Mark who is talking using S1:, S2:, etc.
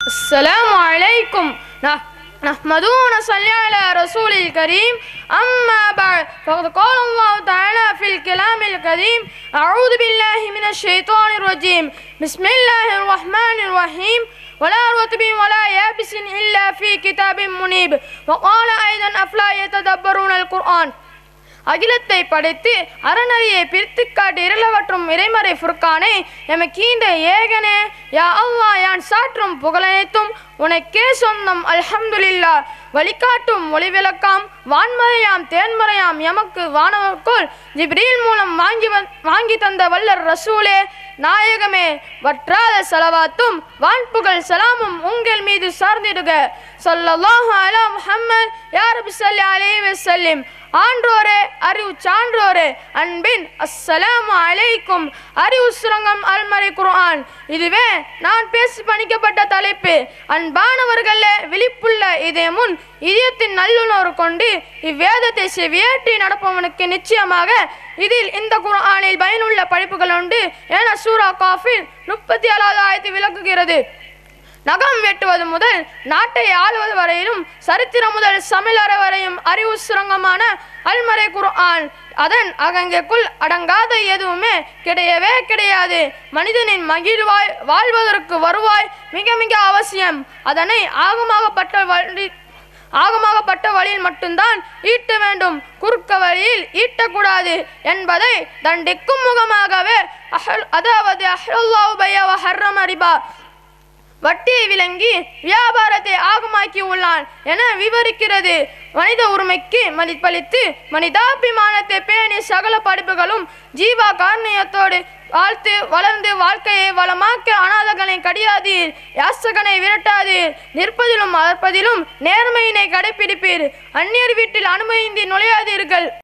S1: السلام عليكم نح- نحمده ونصلي على رسول الكريم أما بعد فقد قال الله تعالى في الكلام القديم أعوذ بالله من الشيطان الرجيم بسم الله الرحمن الرحيم ولا رطب ولا يابس إلا في كتاب منيب وقال أيضا أفلا يتدبرون القرآن அகிலத்தை படைத்து அறநறியை பிரித்து காட்டி இருளவற்றும் இறைமறை ஃபுர்கானே எமக்கீந்த ஏகனே யா அல்லாஹ் யான் சாற்றும் புகழனைத்தும் உனக்கே சொந்தம் அல்ஹம்துலில்லா வழிகாட்டும் ஒளிவிளக்காம் வான்மறையாம் தேன்மறையாம் எமக்கு வானவர்க்குள் ஜிப்ரீல் மூலம் வாங்கி வந் வாங்கி தந்த வல்லர் ரசூலே நாயகமே வற்றாத செலவாத்தும் வான்புகழ் சலாமும் உங்கள் மீது சார்ந்திடுக ஸல்லல்லாஹு அலா முஹம்மத் யா ரபி ஸல்லி அலைஹி வஸல்லிம் ஆன்றோரே அறிவு சான்றோரே அன்பின் அஸ்ஸலாமு அலைக்கும் அறிவு சுரங்கம் அல்மறை குர்ஆன் இதுவே நான் பேசி பணிக்கப்பட்ட தலைப்பு அன்பானவர்களே விழிப்புள்ள இதய முன் இதயத்தின் நல்லுணர்வு கொண்டு இவ்வேதத்தை செவியேற்றி நடப்பவனுக்கு நிச்சயமாக இதில் இந்த குர்ஆனில் பயனுள்ள படிப்புகள் உண்டு என சூரா காஃபில் முப்பத்தி ஏழாவது ஆயத்தை விளக்குகிறது நகம் வெட்டுவது முதல் நாட்டை ஆளுவது வரையிலும் சரித்திரம் முதல் சமையலற வரையும் அறிவு சுரங்கமான அல்மறை குர்ஆன் அதன் அகங்கைக்குள் அடங்காத எதுவுமே கிடையவே கிடையாது மனிதனின் மகிழ்வாய் வாழ்வதற்கு வருவாய் மிக மிக அவசியம் அதனை ஆகமாகப்பட்ட வழி ஆகமாகப்பட்ட வழியில் மட்டும்தான் ஈட்ட வேண்டும் குறுக்க வழியில் ஈட்டக்கூடாது என்பதை தண்டிக்கும் முகமாகவே அஹல் அதாவது அஹ்லுல்லாஹு பைய வ ஹர்ரம ரிபா வட்டியை விளங்கி வியாபாரத்தை ஆகமாக்கி உள்ளான் என விவரிக்கிறது மனித உரிமைக்கு மதிப்பளித்து மனிதாபிமானத்தை பேணி சகல படிப்புகளும் ஜீவா காரணியத்தோடு வாழ்த்து வளர்ந்து வாழ்க்கையை வளமாக்க அனாதகளை கடியாதீர் யாசகனை விரட்டாதீர் நிற்பதிலும் மலர்ப்பதிலும் நேர்மையினை கடைபிடிப்பீர் அந்நியர் வீட்டில் அனுமதி நுழையாதீர்கள்